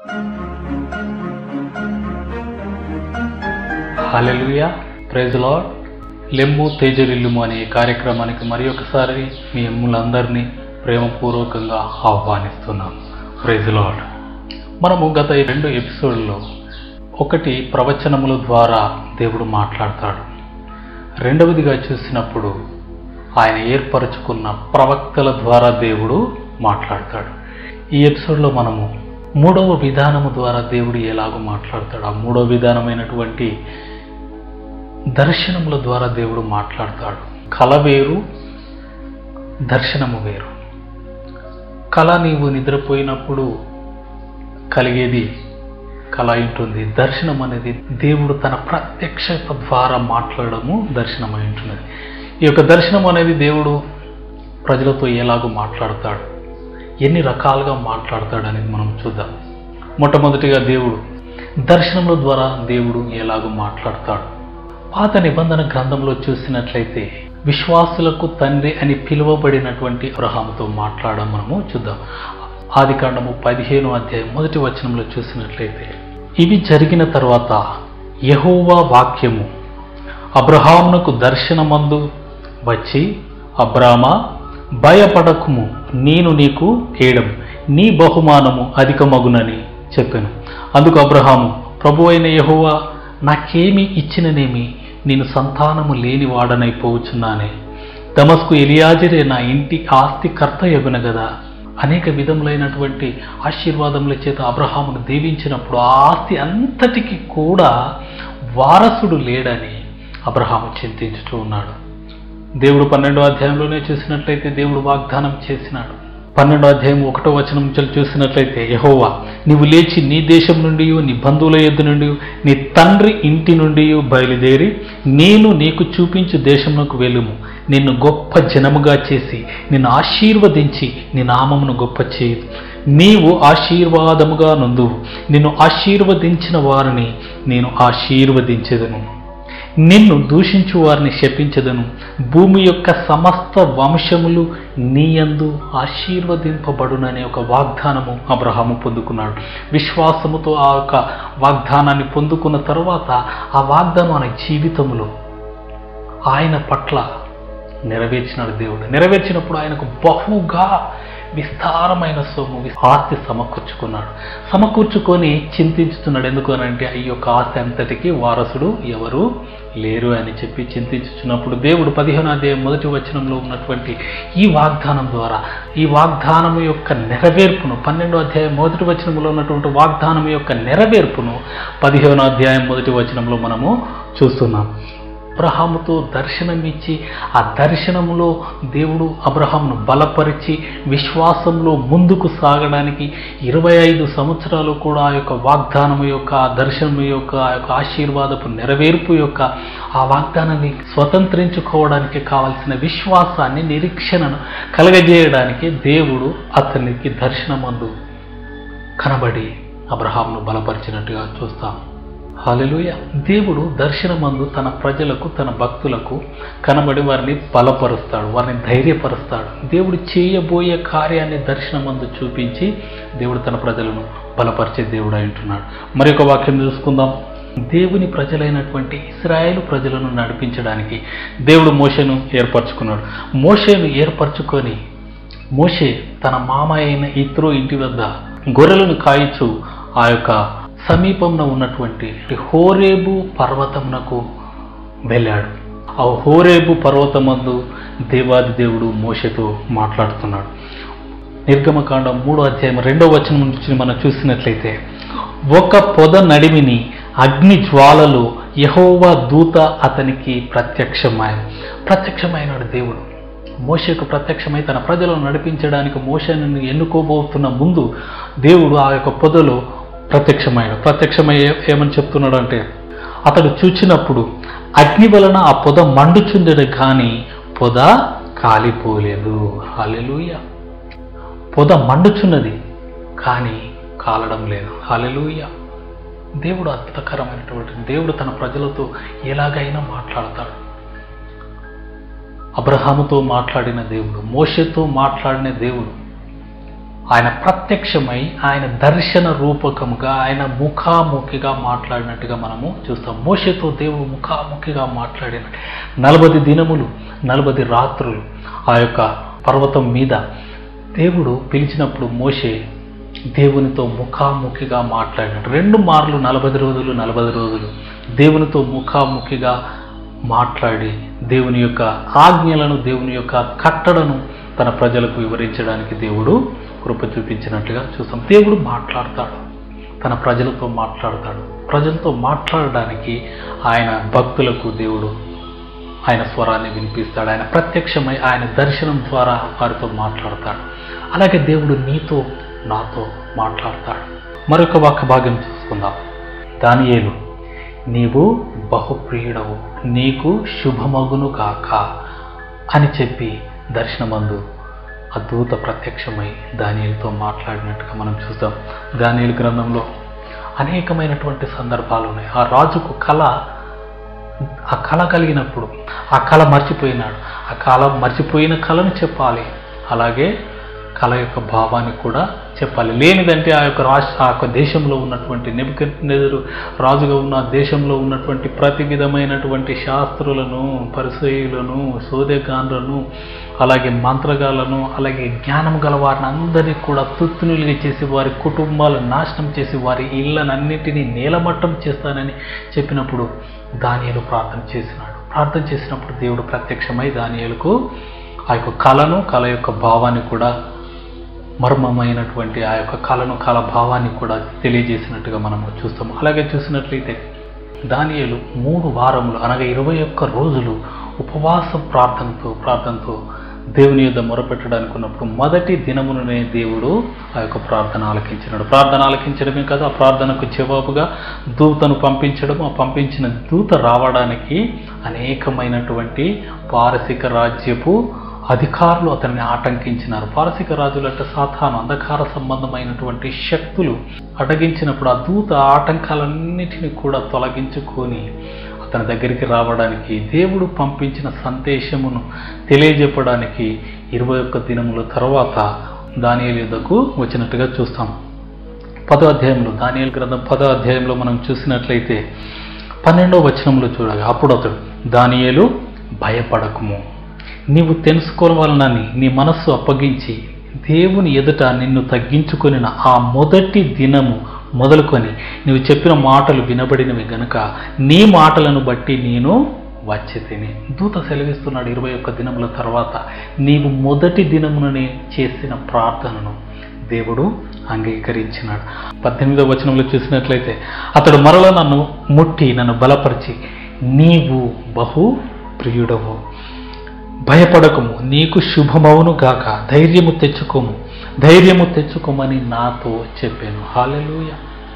hallelujah praise lord లెమ్ము తేజరిల్లుము అనే ఈ కార్యక్రమానికి మరి ఒకసారి మీ అమ్ములందరినీ ప్రేమపూర్వకంగా ఆహ్వానిస్తున్నాం ప్రైజ్ లాడ్ మనము గత ఈ రెండు ఎపిసోడ్లో ఒకటి ప్రవచనముల ద్వారా దేవుడు మాట్లాడతాడు రెండవదిగా చూసినప్పుడు ఆయన ఏర్పరచుకున్న ప్రవక్తల ద్వారా దేవుడు మాట్లాడతాడు ఈ ఎపిసోడ్లో మనము మూడవ విధానము ద్వారా దేవుడు ఎలాగో మాట్లాడతాడు ఆ మూడవ విధానమైనటువంటి దర్శనముల ద్వారా దేవుడు మాట్లాడతాడు కళ వేరు దర్శనము వేరు కళ నీవు నిద్రపోయినప్పుడు కలిగేది కళ ఉంటుంది దర్శనం అనేది దేవుడు తన ప్రత్యక్షత ద్వారా మాట్లాడము దర్శనమై ఉంటున్నది ఈ యొక్క దర్శనం అనేది దేవుడు ప్రజలతో ఎలాగో మాట్లాడతాడు ఎన్ని రకాలుగా మాట్లాడతాడు అనేది మనం చూద్దాం మొట్టమొదటిగా దేవుడు దర్శనముల ద్వారా దేవుడు ఎలాగో మాట్లాడతాడు పాత నిబంధన గ్రంథంలో చూసినట్లయితే విశ్వాసులకు తండ్రి అని పిలువబడినటువంటి అబ్రహాముతో మాట్లాడడం మనము చూద్దాం ఆది కాండము పదిహేను అధ్యాయం మొదటి వచనంలో చూసినట్లయితే ఇవి జరిగిన తర్వాత యహోవా వాక్యము అబ్రహామునకు దర్శనమందు వచ్చి అబ్రామా భయపడకుము నేను నీకు కేడం నీ బహుమానము అధికమగునని చెప్పాను అందుకు అబ్రహాము ప్రభు అయిన యహోవా నాకేమి ఇచ్చిననేమి నేను సంతానము లేని వాడనైపోవచ్చున్నానే దమస్కు ఎలియాజరే నా ఇంటి ఆస్తి కర్త యగున కదా అనేక విధములైనటువంటి ఆశీర్వాదముల చేత అబ్రహామును దీవించినప్పుడు ఆ ఆస్తి అంతటికి కూడా వారసుడు లేడని అబ్రహాము చింతించుతూ ఉన్నాడు దేవుడు పన్నెండో అధ్యాయంలోనే చూసినట్లయితే దేవుడు వాగ్దానం చేసినాడు పన్నెండో అధ్యాయం ఒకటో వచనం నుంచి చూసినట్లయితే యహోవా నీవు లేచి నీ దేశం నుండి నీ బంధువుల యొద్ద నుండి నీ తండ్రి ఇంటి నుండి బయలుదేరి నేను నీకు చూపించు దేశంలోకి వెళ్ళుము నిన్ను గొప్ప జనముగా చేసి నిన్ను ఆశీర్వదించి నీ నామమును గొప్ప చేయు నీవు ఆశీర్వాదముగా నందువు నిన్ను ఆశీర్వదించిన వారిని నేను ఆశీర్వదించెదను నిన్ను దూషించు వారిని శపించదను భూమి యొక్క సమస్త వంశములు నీయందు ఆశీర్వదింపబడుననే ఒక వాగ్దానము అబ్రహాము పొందుకున్నాడు విశ్వాసముతో ఆ యొక్క వాగ్దానాన్ని పొందుకున్న తర్వాత ఆ వాగ్దానం ఆయన జీవితంలో ఆయన పట్ల నెరవేర్చినాడు దేవుడు నెరవేర్చినప్పుడు ఆయనకు బహుగా విస్తారమైన సొమ్ము ఆస్తి సమకూర్చుకున్నాడు సమకూర్చుకొని చింతించుతున్నాడు ఎందుకు అని అంటే ఈ యొక్క ఆస్తి అంతటికి వారసుడు ఎవరు లేరు అని చెప్పి చింతించుచున్నప్పుడు దేవుడు పదిహేను అధ్యాయం మొదటి వచనంలో ఉన్నటువంటి ఈ వాగ్దానం ద్వారా ఈ వాగ్దానం యొక్క నెరవేర్పును పన్నెండో అధ్యాయం మొదటి వచనంలో ఉన్నటువంటి వాగ్దానం యొక్క నెరవేర్పును పదిహేను అధ్యాయం మొదటి వచనంలో మనము చూస్తున్నాం అబ్రహాముతో దర్శనమిచ్చి ఆ దర్శనములో దేవుడు అబ్రహామును బలపరిచి విశ్వాసంలో ముందుకు సాగడానికి ఇరవై ఐదు సంవత్సరాలు కూడా ఆ యొక్క వాగ్దానము యొక్క ఆ దర్శనము యొక్క ఆ యొక్క ఆశీర్వాదపు నెరవేర్పు యొక్క ఆ వాగ్దానాన్ని స్వతంత్రించుకోవడానికి కావలసిన విశ్వాసాన్ని నిరీక్షణను కలగజేయడానికి దేవుడు అతనికి దర్శనమందు కనబడి అబ్రహాంను బలపరిచినట్టుగా చూస్తాం హాలెలుయ దేవుడు దర్శనమందు తన ప్రజలకు తన భక్తులకు కనబడి వారిని బలపరుస్తాడు వారిని ధైర్యపరుస్తాడు దేవుడు చేయబోయే కార్యాన్ని దర్శనమందు చూపించి దేవుడు తన ప్రజలను బలపరిచే దేవుడు అంటున్నాడు మరి ఒక వాక్యం చూసుకుందాం దేవుని ప్రజలైనటువంటి ఇస్రాయేలు ప్రజలను నడిపించడానికి దేవుడు మోషను ఏర్పరచుకున్నాడు మోషేను ఏర్పరచుకొని మోషే తన మామ అయిన ఇత్రో ఇంటి వద్ద గొర్రెలను కాయిచు ఆ యొక్క సమీపంలో ఉన్నటువంటి హోరేబు పర్వతమునకు వెళ్ళాడు ఆ హోరేబు పర్వతమందు దేవాది దేవుడు మోషతో మాట్లాడుతున్నాడు నిర్గమకాండం మూడో అధ్యాయం రెండో వచనం నుంచి మనం చూసినట్లయితే ఒక పొద నడిమిని అగ్ని జ్వాలలు యహోవా దూత అతనికి ప్రత్యక్షమైన ప్రత్యక్షమైనాడు దేవుడు మోషకు ప్రత్యక్షమై తన ప్రజలను నడిపించడానికి మోషను ఎన్నుకోబోతున్న ముందు దేవుడు ఆ యొక్క పొదలో ప్రత్యక్షమైన ప్రత్యక్షమై ఏమని చెప్తున్నాడు అంటే అతడు చూచినప్పుడు అగ్ని వలన ఆ పొద మండుచుండెడు కానీ పొద కాలిపోలేదు హాలెలూయ పొద మండుచున్నది కానీ కాలడం లేదు హాలెలూయ దేవుడు అద్భుతకరమైనటువంటి దేవుడు తన ప్రజలతో ఎలాగైనా మాట్లాడతాడు అబ్రహాముతో మాట్లాడిన దేవుడు మోషతో మాట్లాడిన దేవుడు ఆయన ప్రత్యక్షమై ఆయన దర్శన రూపకముగా ఆయన ముఖాముఖిగా మాట్లాడినట్టుగా మనము చూస్తాం మోషతో దేవుడు ముఖాముఖిగా మాట్లాడిన నలభై దినములు నలభై రాత్రులు ఆ యొక్క పర్వతం మీద దేవుడు పిలిచినప్పుడు మోషే దేవునితో ముఖాముఖిగా మాట్లాడినాడు రెండు మార్లు నలభై రోజులు నలభై రోజులు దేవునితో ముఖాముఖిగా మాట్లాడి దేవుని యొక్క ఆజ్ఞలను దేవుని యొక్క కట్టడను తన ప్రజలకు వివరించడానికి దేవుడు కృప చూపించినట్లుగా చూస్తాం దేవుడు మాట్లాడతాడు తన ప్రజలతో మాట్లాడతాడు ప్రజలతో మాట్లాడడానికి ఆయన భక్తులకు దేవుడు ఆయన స్వరాన్ని వినిపిస్తాడు ఆయన ప్రత్యక్షమై ఆయన దర్శనం ద్వారా వారితో మాట్లాడతాడు అలాగే దేవుడు నీతో నాతో మాట్లాడతాడు మరొక వాక్య భాగం చూసుకుందాం దానియేలు నీవు బహుప్రియుడవు నీకు శుభమగును కాక అని చెప్పి దర్శనమందు ఆ దూత ప్రత్యక్షమై దానియలతో మాట్లాడినట్టుగా మనం చూస్తాం దానియలు గ్రంథంలో అనేకమైనటువంటి సందర్భాలు ఉన్నాయి ఆ రాజుకు కళ ఆ కళ కలిగినప్పుడు ఆ కళ మర్చిపోయినాడు ఆ కళ మర్చిపోయిన కళను చెప్పాలి అలాగే కళ యొక్క భావాన్ని కూడా చెప్పాలి లేనిదంటే ఆ యొక్క రాష్ట్ర ఆ యొక్క దేశంలో ఉన్నటువంటి నెబుకెదరు రాజుగా ఉన్న దేశంలో ఉన్నటువంటి ప్రతి విధమైనటువంటి శాస్త్రులను పరిచయులను సోదెగాన్లను అలాగే మంత్రగాలను అలాగే జ్ఞానం గల వారిని అందరినీ కూడా తుత్తునులుగా చేసి వారి కుటుంబాలను నాశనం చేసి వారి ఇళ్ళనన్నింటినీ నేలమట్టం చేస్తానని చెప్పినప్పుడు దానియలు ప్రార్థన చేసినాడు ప్రార్థన చేసినప్పుడు దేవుడు ప్రత్యక్షమై దానియలకు ఆ యొక్క కళను కళ యొక్క భావాన్ని కూడా మర్మమైనటువంటి ఆ యొక్క కళను కళ భావాన్ని కూడా తెలియజేసినట్టుగా మనం చూస్తాం అలాగే చూసినట్లయితే దానియలు మూడు వారములు అనగా ఇరవై ఒక్క రోజులు ఉపవాస ప్రార్థనతో ప్రార్థనతో దేవుని యొద్ద మొరపెట్టడానికి ఉన్నప్పుడు మొదటి దినముననే దేవుడు ఆ యొక్క ప్రార్థన ఆలకించినాడు ప్రార్థన ఆలకించడమే కాదు ఆ ప్రార్థనకు జవాబుగా దూతను పంపించడం ఆ పంపించిన దూత రావడానికి అనేకమైనటువంటి పారసిక రాజ్యపు అధికారులు అతన్ని ఆటంకించినారు పారసిక రాజులంటే సాధారణ అంధకార సంబంధమైనటువంటి శక్తులు అడ్డగించినప్పుడు ఆ దూత ఆటంకాలన్నిటిని కూడా తొలగించుకొని అతని దగ్గరికి రావడానికి దేవుడు పంపించిన సందేశమును తెలియజెప్పడానికి ఇరవై ఒక్క దినముల తర్వాత దానియలు యుద్ధకు వచ్చినట్టుగా చూస్తాం పదో అధ్యాయంలో దానియలు గ్రంథం పదో అధ్యాయంలో మనం చూసినట్లయితే పన్నెండో వచనంలో చూడగా అప్పుడు అతడు దానియేలు భయపడకుము నీవు తెలుసుకోవాలనని నీ మనస్సు అప్పగించి దేవుని ఎదుట నిన్ను తగ్గించుకొని ఆ మొదటి దినము మొదలుకొని నీవు చెప్పిన మాటలు వినబడినవి గనుక నీ మాటలను బట్టి నేను వచ్చి తిని దూత సెలవిస్తున్నాడు ఇరవై ఒక్క దినముల తర్వాత నీవు మొదటి దినముననే చేసిన ప్రార్థనను దేవుడు అంగీకరించినాడు పద్దెనిమిదవ వచనంలో చూసినట్లయితే అతడు మరల నన్ను ముట్టి నన్ను బలపరిచి నీవు బహు ప్రియుడవు భయపడకము నీకు శుభమవును గాక ధైర్యము తెచ్చుకోము ధైర్యము తెచ్చుకోమని నాతో చెప్పాను హాలెలూయ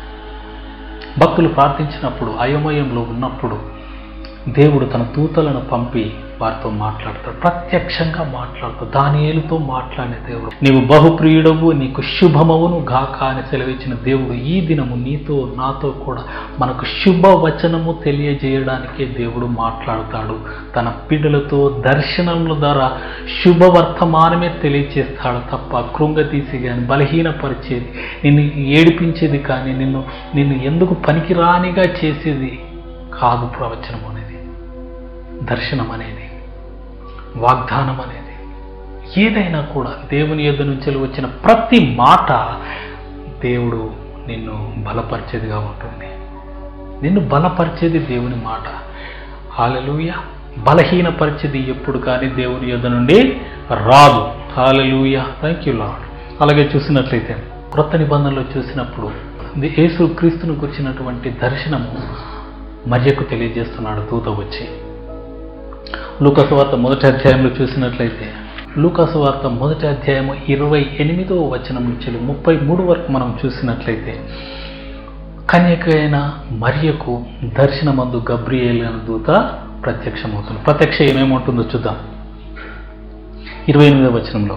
భక్తులు ప్రార్థించినప్పుడు అయోమయంలో ఉన్నప్పుడు దేవుడు తన దూతలను పంపి వారితో మాట్లాడతాడు ప్రత్యక్షంగా మాట్లాడతాడు దానియేలుతో మాట్లాడిన దేవుడు నీవు బహుప్రియుడవు నీకు శుభమవును గాక అని సెలవిచ్చిన దేవుడు ఈ దినము నీతో నాతో కూడా మనకు శుభవచనము తెలియజేయడానికే దేవుడు మాట్లాడతాడు తన పిడులతో దర్శనముల ద్వారా శుభవర్తమానమే తెలియచేస్తాడు తప్ప కృంగతీసి కానీ బలహీనపరిచేది నిన్ను ఏడిపించేది కానీ నిన్ను నిన్ను ఎందుకు పనికిరానిగా చేసేది కాదు ప్రవచనం అనేది దర్శనం అనేది వాగ్దానం అనేది ఏదైనా కూడా దేవుని యొద్ద నుంచి వచ్చిన ప్రతి మాట దేవుడు నిన్ను బలపరిచేదిగా ఉంటుంది నిన్ను బలపరిచేది దేవుని మాట హాలలుయ బలహీనపరిచేది ఎప్పుడు కానీ దేవుని యొద్ద నుండి రాదు హాలలుయ థ్యాంక్ యూ లాడ్ అలాగే చూసినట్లయితే క్రొత్త నిబంధనలో చూసినప్పుడు యేసు క్రీస్తును గురించినటువంటి దర్శనము మర్యకు తెలియజేస్తున్నాడు దూత వచ్చి లూకాసు వార్త మొదటి అధ్యాయంలో చూసినట్లయితే లూకాసు వార్త మొదటి అధ్యాయము ఇరవై ఎనిమిదవ వచనం నుంచి ముప్పై మూడు వరకు మనం చూసినట్లయితే కన్యకైన మరియకు దర్శనమందు గబ్రియేల్ అనే దూత ప్రత్యక్షమవుతుంది ప్రత్యక్ష ఏమేముంటుందో చూద్దాం ఇరవై ఎనిమిదవ వచనంలో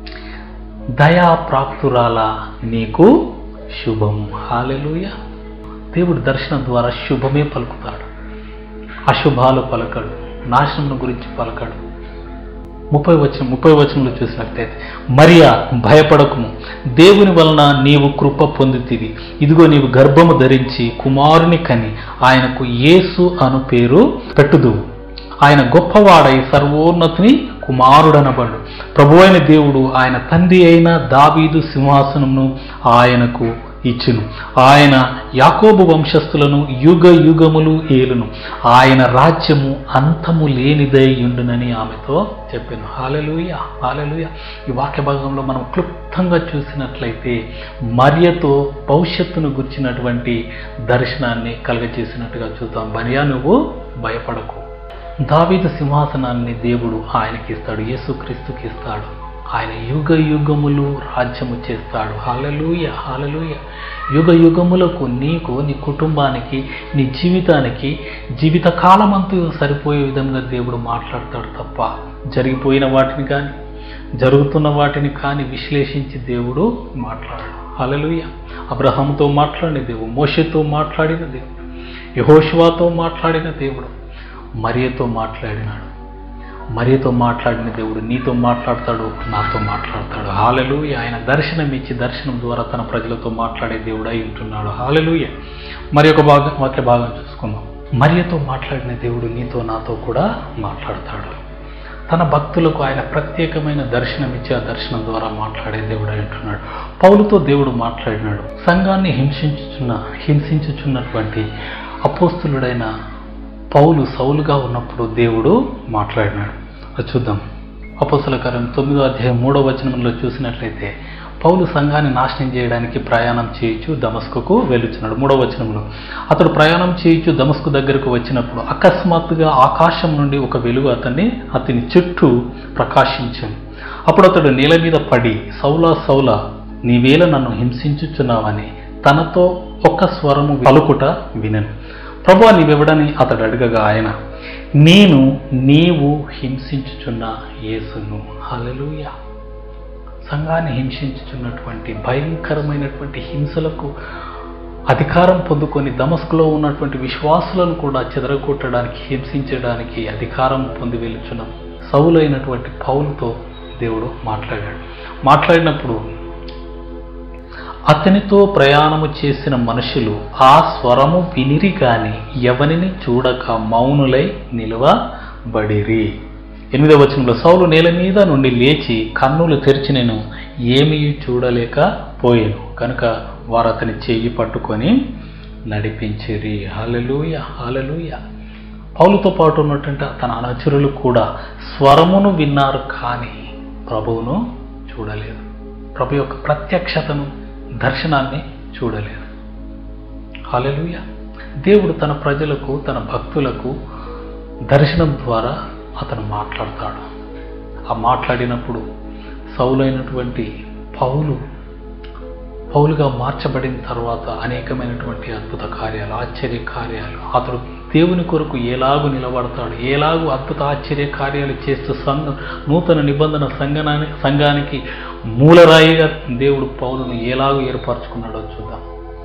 దయా ప్రాప్తురాల నీకు శుభం హాలెలుయ దేవుడు దర్శనం ద్వారా శుభమే పలుకుతాడు అశుభాలు పలకడు నాశనం గురించి పలకడు ముప్పై వచనం ముప్పై వచనంలో చూసినట్లయితే మరియా భయపడకుము దేవుని వలన నీవు కృప పొందుతివి ఇదిగో నీవు గర్భము ధరించి కుమారుని కని ఆయనకు యేసు అను పేరు పెట్టుదువు ఆయన గొప్పవాడై సర్వోన్నతిని కుమారుడనబడు ప్రభు అయిన దేవుడు ఆయన తండ్రి అయిన దావీదు సింహాసనమును ఆయనకు ఇచ్చును ఆయన యాకోబు వంశస్థులను యుగ యుగములు ఏలును ఆయన రాజ్యము అంతము లేనిదై ఉండునని ఆమెతో చెప్పాను హాలెలుయ హాలెలుయ ఈ వాక్య భాగంలో మనం క్లుప్తంగా చూసినట్లయితే మరియతో భవిష్యత్తును గుర్చినటువంటి దర్శనాన్ని కలుగజేసినట్టుగా చూద్దాం మరియా నువ్వు భయపడకు దావీదు సింహాసనాన్ని దేవుడు ఆయనకి ఇస్తాడు యేసుక్రీస్తుకి ఇస్తాడు ఆయన యుగ యుగములు రాజ్యము చేస్తాడు హాలలుయ హాలలుయ యుగ యుగములకు నీకు నీ కుటుంబానికి నీ జీవితానికి జీవిత కాలమంతు సరిపోయే విధంగా దేవుడు మాట్లాడతాడు తప్ప జరిగిపోయిన వాటిని కానీ జరుగుతున్న వాటిని కానీ విశ్లేషించి దేవుడు మాట్లాడాడు హాలలుయ అబ్రహాంతో మాట్లాడిన దేవుడు మోషతో మాట్లాడిన దేవుడు యహోషువాతో మాట్లాడిన దేవుడు మరియతో మాట్లాడినాడు మరియతో మాట్లాడిన దేవుడు నీతో మాట్లాడతాడు నాతో మాట్లాడతాడు హాలెలూయ ఆయన దర్శనం ఇచ్చి దర్శనం ద్వారా తన ప్రజలతో మాట్లాడే దేవుడు అయి ఉంటున్నాడు హాలెలూయ మరి ఒక భాగం వాక్య భాగం చూసుకుందాం మరియతో మాట్లాడిన దేవుడు నీతో నాతో కూడా మాట్లాడతాడు తన భక్తులకు ఆయన ప్రత్యేకమైన దర్శనం ఇచ్చి ఆ దర్శనం ద్వారా మాట్లాడే దేవుడు అయి ఉంటున్నాడు పౌలుతో దేవుడు మాట్లాడినాడు సంఘాన్ని హింసించుచున్న హింసించుచున్నటువంటి అపోస్తులుడైన పౌలు సౌలుగా ఉన్నప్పుడు దేవుడు మాట్లాడినాడు అది చూద్దాం అపోసల కార్యం తొమ్మిదో అధ్యాయం మూడో వచనంలో చూసినట్లయితే పౌలు సంఘాన్ని నాశనం చేయడానికి ప్రయాణం చేయొచ్చు దమస్కుకు వెళ్ళుచున్నాడు మూడో వచనంలో అతడు ప్రయాణం చేయొచ్చు దమస్కు దగ్గరకు వచ్చినప్పుడు అకస్మాత్తుగా ఆకాశం నుండి ఒక వెలుగు అతన్ని అతని చుట్టూ ప్రకాశించింది అప్పుడు అతడు నేల మీద పడి సౌలా సౌలా నీవేళ నన్ను హింసించుచున్నావని తనతో ఒక్క స్వరము పలుకుట వినను ప్రభు నీవెవడని అతడు అడగగా ఆయన నేను నీవు హింసించుచున్న యేసును హల్లెలూయ సంఘాన్ని హింసించుచున్నటువంటి భయంకరమైనటువంటి హింసలకు అధికారం పొందుకొని దమస్కులో ఉన్నటువంటి విశ్వాసులను కూడా చెదరగొట్టడానికి హింసించడానికి అధికారం పొంది వెలుచున్న సౌలైనటువంటి పౌలుతో దేవుడు మాట్లాడాడు మాట్లాడినప్పుడు అతనితో ప్రయాణము చేసిన మనుషులు ఆ స్వరము వినిరి గాని ఎవనిని చూడక మౌనులై నిలవబడిరి ఎనిమిదవ వచనంలో సౌలు నేల మీద నుండి లేచి కన్నులు తెరిచినను ఏమీ చూడలేకపోయాను కనుక వారు అతని చెయ్యి పట్టుకొని నడిపించిరి హలలుయ హలలుయ పౌలుతో పాటు ఉన్నటువంటి తన అనుచరులు కూడా స్వరమును విన్నారు కానీ ప్రభువును చూడలేదు ప్రభు యొక్క ప్రత్యక్షతను దర్శనాన్ని చూడలేదు హాలెలుయ దేవుడు తన ప్రజలకు తన భక్తులకు దర్శనం ద్వారా అతను మాట్లాడతాడు ఆ మాట్లాడినప్పుడు సౌలైనటువంటి పౌలు పౌలుగా మార్చబడిన తర్వాత అనేకమైనటువంటి అద్భుత కార్యాలు ఆశ్చర్య కార్యాలు అతడు దేవుని కొరకు ఎలాగు నిలబడతాడు ఎలాగు అద్భుత ఆశ్చర్య కార్యాలు చేస్తూ సంఘ నూతన నిబంధన సంఘనాన్ని సంఘానికి మూలరాయిగా దేవుడు పౌలును ఎలాగూ ఏర్పరచుకున్నాడో చూద్దాం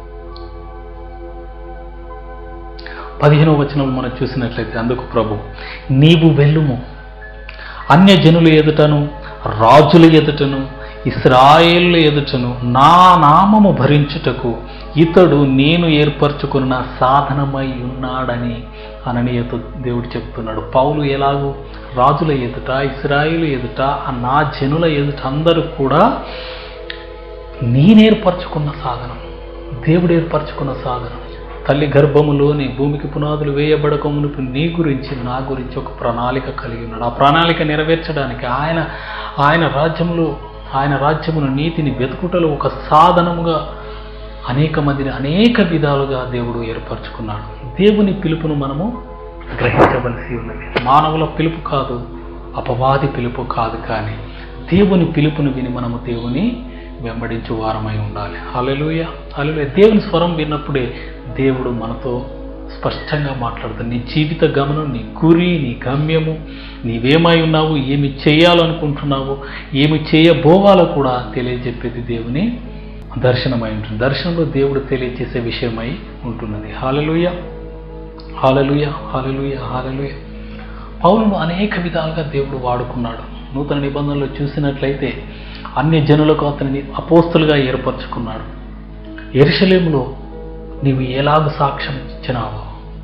పదిహేనవ వచనం మనం చూసినట్లయితే అందుకు ప్రభు నీవు వెళ్ళుము అన్యజనుల ఎదుటను రాజుల ఎదుటను ఇస్రాయేళ్ల ఎదుటను నా నామము భరించుటకు ఇతడు నేను ఏర్పరచుకున్న సాధనమై ఉన్నాడని అననీయతో దేవుడు చెప్తున్నాడు పౌలు ఎలాగూ రాజుల ఎదుట ఇస్రాయేలు ఎదుట ఆ నా జనుల ఎదుట అందరూ కూడా నేనేర్పరచుకున్న సాధనం దేవుడు ఏర్పరచుకున్న సాధనం తల్లి గర్భములోని భూమికి పునాదులు వేయబడక మునుపు నీ గురించి నా గురించి ఒక ప్రణాళిక కలిగి ఉన్నాడు ఆ ప్రణాళిక నెరవేర్చడానికి ఆయన ఆయన రాజ్యంలో ఆయన రాజ్యమును నీతిని వెతుకుటలో ఒక సాధనముగా అనేక మందిని అనేక విధాలుగా దేవుడు ఏర్పరచుకున్నాడు దేవుని పిలుపును మనము గ్రహించవలసి ఉన్నది మానవుల పిలుపు కాదు అపవాది పిలుపు కాదు కానీ దేవుని పిలుపును విని మనము దేవుని వెంబడించు వారమై ఉండాలి హల్లెలూయ హల్లెలూయ దేవుని స్వరం విన్నప్పుడే దేవుడు మనతో స్పష్టంగా మాట్లాడుతాడు నీ జీవిత గమనం నీ గురి నీ గమ్యము నీవేమై ఉన్నావు ఏమి చేయాలనుకుంటున్నావు ఏమి చేయబోవాలో కూడా తెలియజెప్పేది దేవుని దర్శనమై ఉంటుంది దర్శనంలో దేవుడు తెలియజేసే విషయమై ఉంటున్నది హాలలుయ హాలలుయ హాలలుయ హాలలుయ పౌలను అనేక విధాలుగా దేవుడు వాడుకున్నాడు నూతన నిబంధనలో చూసినట్లయితే అన్ని జనులకు అతనిని అపోస్తులుగా ఏర్పరచుకున్నాడు ఎరుషలేములో నీవు ఎలాగ సాక్ష్యం ఇచ్చినావో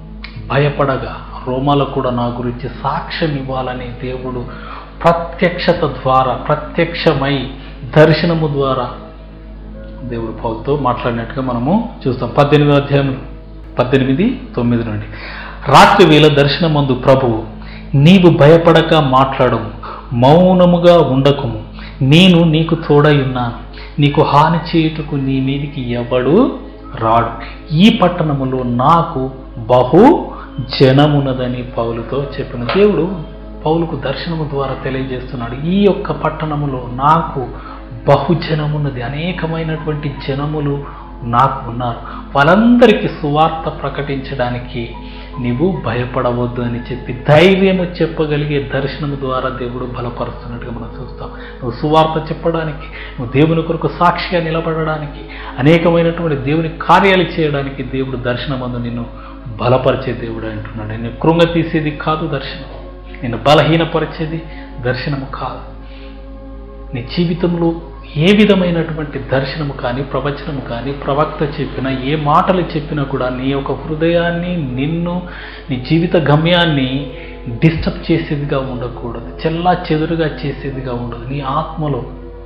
భయపడగా రోమాలో కూడా నా గురించి సాక్ష్యం ఇవ్వాలని దేవుడు ప్రత్యక్షత ద్వారా ప్రత్యక్షమై దర్శనము ద్వారా దేవుడు పౌలతో మాట్లాడినట్టుగా మనము చూస్తాం పద్దెనిమిది అధ్యాయం పద్దెనిమిది తొమ్మిది నుండి రాత్రి వేళ దర్శనమందు ప్రభువు నీవు భయపడక మాట్లాడము మౌనముగా ఉండకుము నేను నీకు తోడై ఉన్నాను నీకు హాని చేయుటకు నీ మీదికి ఎవడు రాడు ఈ పట్టణములో నాకు బహు జనమున్నదని పౌలుతో చెప్పిన దేవుడు పౌలుకు దర్శనము ద్వారా తెలియజేస్తున్నాడు ఈ యొక్క పట్టణములో నాకు బహుజనమున్నది అనేకమైనటువంటి జనములు నాకు ఉన్నారు వాళ్ళందరికీ సువార్త ప్రకటించడానికి నీవు భయపడవద్దు అని చెప్పి ధైర్యము చెప్పగలిగే దర్శనము ద్వారా దేవుడు బలపరుస్తున్నట్టుగా మనం చూస్తాం నువ్వు సువార్త చెప్పడానికి నువ్వు దేవుని కొరకు సాక్షిగా నిలబడడానికి అనేకమైనటువంటి దేవుని కార్యాలు చేయడానికి దేవుడు దర్శనమందు నిన్ను బలపరిచే దేవుడు అంటున్నాడు నిన్ను కృంగ తీసేది కాదు దర్శనం నిన్ను బలహీనపరిచేది దర్శనము కాదు నీ జీవితంలో ఏ విధమైనటువంటి దర్శనము కానీ ప్రవచనము కానీ ప్రవక్త చెప్పినా ఏ మాటలు చెప్పినా కూడా నీ యొక్క హృదయాన్ని నిన్ను నీ జీవిత గమ్యాన్ని డిస్టర్బ్ చేసేదిగా ఉండకూడదు చెల్లా చెదురుగా చేసేదిగా ఉండదు నీ ఆత్మలో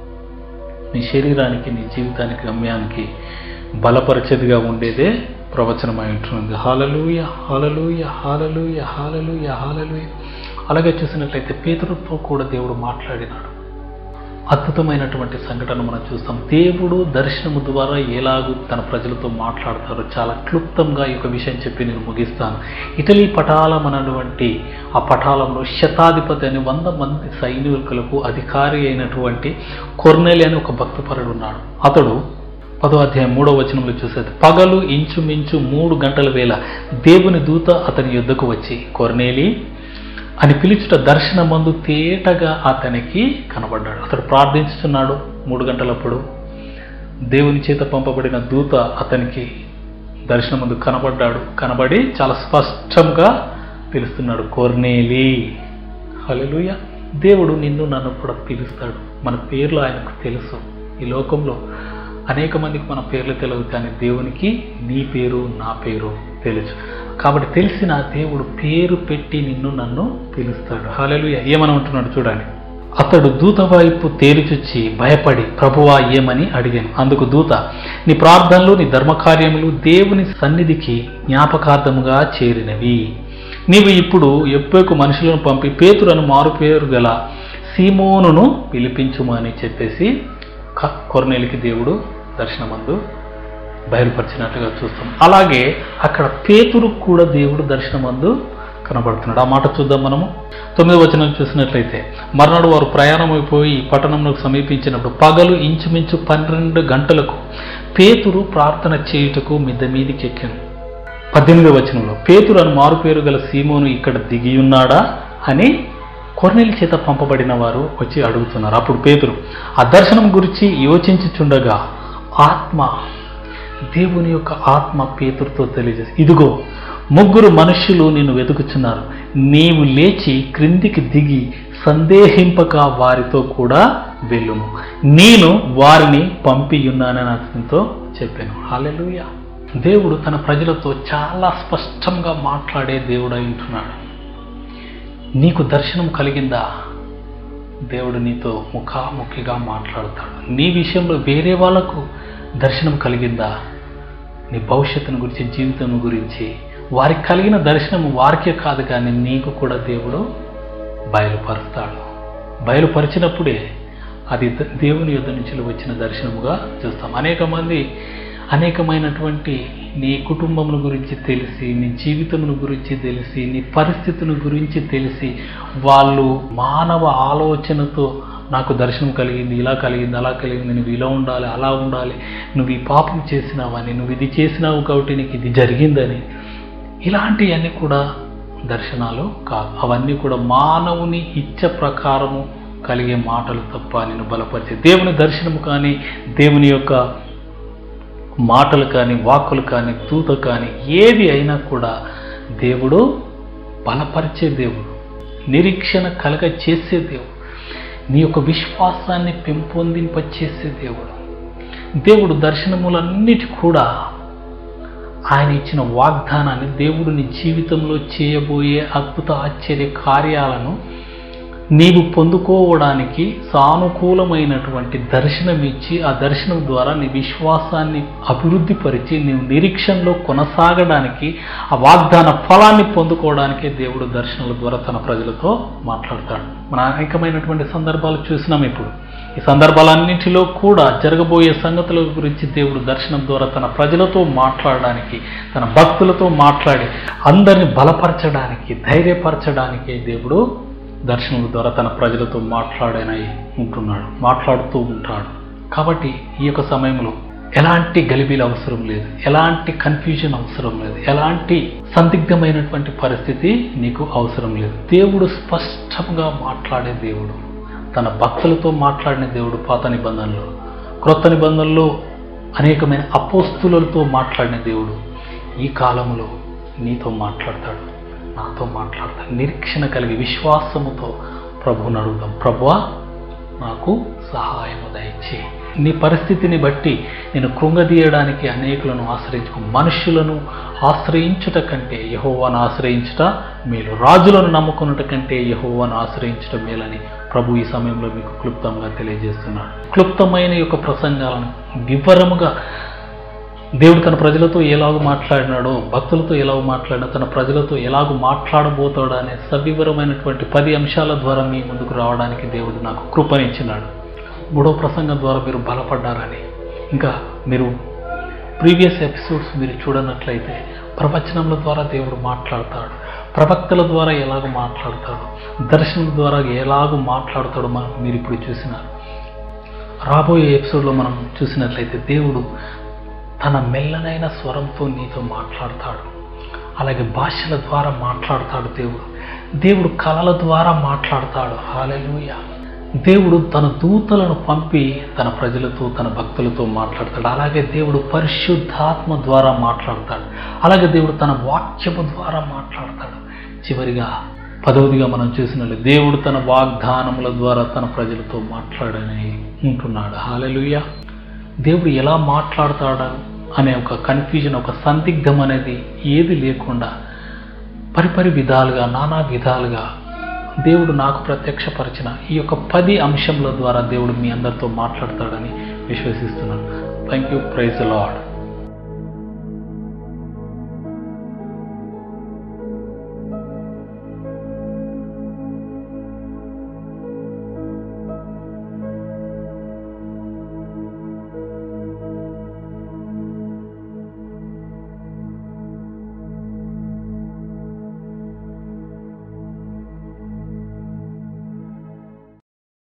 నీ శరీరానికి నీ జీవితానికి గమ్యానికి బలపరిచేదిగా ఉండేదే ప్రవచనమై ఉంటుంది hallelujah hallelujah hallelujah hallelujah hallelujah అలాగే చూసినట్లయితే పేదలతో కూడా దేవుడు మాట్లాడినాడు అద్భుతమైనటువంటి సంఘటన మనం చూస్తాం దేవుడు దర్శనము ద్వారా ఎలాగూ తన ప్రజలతో మాట్లాడతారో చాలా క్లుప్తంగా ఈ యొక్క విషయం చెప్పి నేను ముగిస్తాను ఇటలీ పటాలం అన్నటువంటి ఆ పటాలంలో శతాధిపతి అని వంద మంది సైనికులకు అధికారి అయినటువంటి కొర్నెలి అని ఒక భక్తపరుడు ఉన్నాడు అతడు పదో అధ్యాయం మూడో వచనంలో చూసేది పగలు ఇంచుమించు మూడు గంటల వేళ దేవుని దూత అతని యుద్ధకు వచ్చి కొర్నేలి అని పిలుచుట దర్శనమందు తేటగా అతనికి కనబడ్డాడు అతడు ప్రార్థించుతున్నాడు మూడు గంటలప్పుడు దేవుని చేత పంపబడిన దూత అతనికి దర్శనమందు కనబడ్డాడు కనబడి చాలా స్పష్టంగా పిలుస్తున్నాడు కొర్నేలి హల్లెలూయ దేవుడు నిన్ను నన్ను కూడా పిలుస్తాడు మన పేర్లు ఆయనకు తెలుసు ఈ లోకంలో అనేక మందికి మన పేర్లు తెలియదు కానీ దేవునికి నీ పేరు నా పేరు తెలుసు కాబట్టి తెలిసిన దేవుడు పేరు పెట్టి నిన్ను నన్ను పిలుస్తాడు హాలెలుయ ఏమని ఉంటున్నాడు చూడండి అతడు దూత వైపు తేరిచొచ్చి భయపడి ప్రభువా ఏమని అడిగాను అందుకు దూత నీ ప్రార్థనలు నీ ధర్మకార్యములు దేవుని సన్నిధికి జ్ఞాపకార్థముగా చేరినవి నీవు ఇప్పుడు ఎప్పకు మనుషులను పంపి పేతురను మారు పేరు గల సీమోనును పిలిపించుమని చెప్పేసి క- కొర్నేలికి దేవుడు దర్శనమందు బయలుపరిచినట్టుగా చూస్తాం అలాగే అక్కడ పేతురు కూడా దేవుడు దర్శనమందు కనబడుతున్నాడు ఆ మాట చూద్దాం మనము తొమ్మిది వచనం చూసినట్లయితే మర్నాడు వారు ప్రయాణం అయిపోయి పట్టణంలో సమీపించినప్పుడు పగలు ఇంచుమించు పన్నెండు గంటలకు పేతురు ప్రార్థన చేయుటకు మిద్ద మీదికి ఎక్కాను పద్దెనిమిది వచనంలో పేతురు అని మారు పేరు గల సీమోను ఇక్కడ దిగి ఉన్నాడా అని కొర్నేలి చేత పంపబడిన వారు వచ్చి అడుగుతున్నారు అప్పుడు పేతురు ఆ దర్శనం గురించి యోచించుచుండగా ఆత్మ దేవుని యొక్క ఆత్మ పేతురుతో తెలియజేసి ఇదిగో ముగ్గురు మనుష్యులు నిన్ను వెతుకుచున్నారు నీవు లేచి క్రిందికి దిగి సందేహింపక వారితో కూడా వెళ్ళుము నేను వారిని పంపియున్నానని అతనితో చెప్పాను హాలెలూయా దేవుడు తన ప్రజలతో చాలా స్పష్టంగా మాట్లాడే దేవుడు ఉంటున్నాడు నీకు దర్శనం కలిగిందా దేవుడు నీతో ముఖాముఖిగా మాట్లాడతాడు నీ విషయంలో వేరే వాళ్ళకు దర్శనం కలిగిందా నీ భవిష్యత్తును గురించి జీవితం గురించి వారికి కలిగిన దర్శనం వారికే కాదు కానీ నీకు కూడా దేవుడు బయలుపరుస్తాడు బయలుపరిచినప్పుడే అది ద- దేవుని యుద్ధ నుంచి వచ్చిన దర్శనముగా చూస్తాం అనేక మంది అనేకమైనటువంటి నీ కుటుంబముల గురించి తెలిసి నీ జీవితమును గురించి తెలిసి నీ పరిస్థితుల గురించి తెలిసి వాళ్ళు మానవ ఆలోచనతో నాకు దర్శనం కలిగింది ఇలా కలిగింది అలా కలిగింది నువ్వు ఇలా ఉండాలి అలా ఉండాలి నువ్వు ఈ పాపం చేసినావని నువ్వు ఇది చేసినావు కాబట్టి నీకు ఇది జరిగిందని ఇలాంటివన్నీ కూడా దర్శనాలు కాదు అవన్నీ కూడా మానవుని ఇచ్చ ప్రకారము కలిగే మాటలు తప్ప నేను బలపరిచే దేవుని దర్శనము కానీ దేవుని యొక్క మాటలు కానీ వాక్కులు కానీ దూత కానీ ఏది అయినా కూడా దేవుడు బలపరిచే దేవుడు నిరీక్షణ కలగ చేసే దేవుడు నీ యొక్క విశ్వాసాన్ని పెంపొందింపచేసే దేవుడు దేవుడు దర్శనములన్నిటి కూడా ఆయన ఇచ్చిన వాగ్దానాన్ని దేవుడు నీ జీవితంలో చేయబోయే అద్భుత ఆశ్చర్య కార్యాలను నీవు పొందుకోవడానికి సానుకూలమైనటువంటి దర్శనం ఇచ్చి ఆ దర్శనం ద్వారా నీ విశ్వాసాన్ని అభివృద్ధి పరిచి నీవు నిరీక్షణలో కొనసాగడానికి ఆ వాగ్దాన ఫలాన్ని పొందుకోవడానికే దేవుడు దర్శనాల ద్వారా తన ప్రజలతో మాట్లాడతాడు మన అనేకమైనటువంటి సందర్భాలు చూసినాం ఇప్పుడు ఈ సందర్భాలన్నింటిలో కూడా జరగబోయే సంగతుల గురించి దేవుడు దర్శనం ద్వారా తన ప్రజలతో మాట్లాడడానికి తన భక్తులతో మాట్లాడి అందరిని బలపరచడానికి ధైర్యపరచడానికి దేవుడు దర్శనముల ద్వారా తన ప్రజలతో మాట్లాడనై ఉంటున్నాడు మాట్లాడుతూ ఉంటాడు కాబట్టి ఈ యొక్క సమయంలో ఎలాంటి గలిబీలు అవసరం లేదు ఎలాంటి కన్ఫ్యూజన్ అవసరం లేదు ఎలాంటి సందిగ్ధమైనటువంటి పరిస్థితి నీకు అవసరం లేదు దేవుడు స్పష్టంగా మాట్లాడే దేవుడు తన భక్తులతో మాట్లాడిన దేవుడు పాత నిబంధనలో క్రొత్త నిబంధనలో అనేకమైన అపోస్తులతో మాట్లాడిన దేవుడు ఈ కాలంలో నీతో మాట్లాడతాడు నాతో మాట్లాడతాడు నిరీక్షణ కలిగి విశ్వాసముతో ప్రభువుని అడుగుదాం ప్రభువా నాకు సహాయము దయచే నీ పరిస్థితిని బట్టి నేను కృంగదీయడానికి అనేకులను ఆశ్రయించుకు మనుషులను ఆశ్రయించుట కంటే యహోవాను ఆశ్రయించుట మేలు రాజులను నమ్ముకున్నట కంటే యహోవాను ఆశ్రయించుట మేలని ప్రభు ఈ సమయంలో మీకు క్లుప్తంగా తెలియజేస్తున్నాడు క్లుప్తమైన యొక్క ప్రసంగాలను వివరముగా దేవుడు తన ప్రజలతో ఎలాగో మాట్లాడినాడో భక్తులతో ఎలాగో మాట్లాడినా తన ప్రజలతో ఎలాగో మాట్లాడబోతాడో అనే సవివరమైనటువంటి పది అంశాల ద్వారా మీ ముందుకు రావడానికి దేవుడు నాకు కృపనిచ్చినాడు మూడో ప్రసంగం ద్వారా మీరు బలపడ్డారని ఇంకా మీరు ప్రీవియస్ ఎపిసోడ్స్ మీరు చూడనట్లయితే ప్రవచనముల ద్వారా దేవుడు మాట్లాడతాడు ప్రవక్తల ద్వారా ఎలాగో మాట్లాడతాడు దర్శనం ద్వారా ఎలాగో మాట్లాడతాడో మనం మీరు ఇప్పుడు చూసినారు రాబోయే ఎపిసోడ్లో మనం చూసినట్లయితే దేవుడు తన మెల్లనైన స్వరంతో నీతో మాట్లాడతాడు అలాగే భాషల ద్వారా మాట్లాడతాడు దేవుడు దేవుడు కళల ద్వారా మాట్లాడతాడు హాలెలూయ దేవుడు తన దూతలను పంపి తన ప్రజలతో తన భక్తులతో మాట్లాడతాడు అలాగే దేవుడు పరిశుద్ధాత్మ ద్వారా మాట్లాడతాడు అలాగే దేవుడు తన వాక్యము ద్వారా మాట్లాడతాడు చివరిగా పదవదిగా మనం చూసినట్లు దేవుడు తన వాగ్దానముల ద్వారా తన ప్రజలతో మాట్లాడని ఉంటున్నాడు హాలెలుయ దేవుడు ఎలా మాట్లాడతాడు అనే ఒక కన్ఫ్యూజన్ ఒక సందిగ్ధం అనేది ఏది లేకుండా పరిపరి విధాలుగా నానా విధాలుగా దేవుడు నాకు ప్రత్యక్షపరిచిన ఈ యొక్క పది అంశముల ద్వారా దేవుడు మీ అందరితో మాట్లాడతాడని విశ్వసిస్తున్నాను థ్యాంక్ యూ ప్రైజ్ లాడ్